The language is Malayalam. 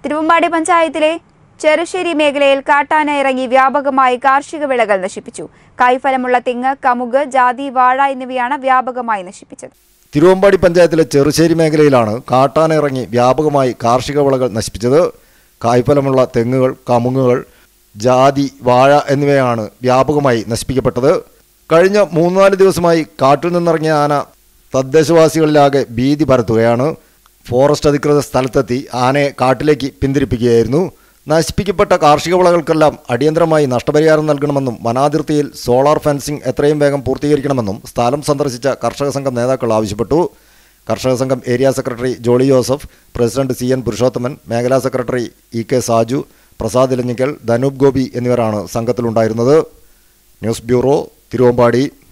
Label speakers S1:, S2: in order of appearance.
S1: തിരുവമ്പാടി പഞ്ചായത്തിലെ ചെറുശ്ശേരി മേഖലയിൽ കാട്ടാന ഇറങ്ങി വ്യാപകമായി കാർഷിക വിളകൾ നശിപ്പിച്ചു കായ്ഫലമുള്ള തെങ്ങ് കമുക് ജാതി വാഴ എന്നിവയാണ് വ്യാപകമായി നശിപ്പിച്ചത്
S2: തിരുവമ്പാടി പഞ്ചായത്തിലെ ചെറുശ്ശേരി മേഖലയിലാണ് കാട്ടാന ഇറങ്ങി വ്യാപകമായി കാർഷിക വിളകൾ നശിപ്പിച്ചത് കായ്ഫലമുള്ള തെങ്ങുകൾ കമുങ്ങുകൾ ജാതി വാഴ എന്നിവയാണ് വ്യാപകമായി നശിപ്പിക്കപ്പെട്ടത് കഴിഞ്ഞ മൂന്നാല് ദിവസമായി കാട്ടിൽ നിന്നിറങ്ങിയ ആന തദ്ദേശവാസികളിലാകെ ഭീതി പരത്തുകയാണ് ഫോറസ്റ്റ് അധികൃതർ സ്ഥലത്തെത്തി ആനയെ കാട്ടിലേക്ക് പിന്തിരിപ്പിക്കുകയായിരുന്നു നശിപ്പിക്കപ്പെട്ട കാർഷിക വിളകൾക്കെല്ലാം അടിയന്തരമായി നഷ്ടപരിഹാരം നൽകണമെന്നും വനാതിർത്തിയിൽ സോളാർ ഫെൻസിംഗ് എത്രയും വേഗം പൂർത്തീകരിക്കണമെന്നും സ്ഥലം സന്ദർശിച്ച കർഷക സംഘം നേതാക്കൾ ആവശ്യപ്പെട്ടു കർഷക സംഘം area secretary Jolly Joseph president C N Purushothaman മേഖലാ secretary E K Saju Prasad Elanjikkal Dhanoop Gopi എന്നിവരാണ് സംഘത്തിലുണ്ടായിരുന്നത് ന്യൂസ് ബ്യൂറോ തിരുവമ്പാടി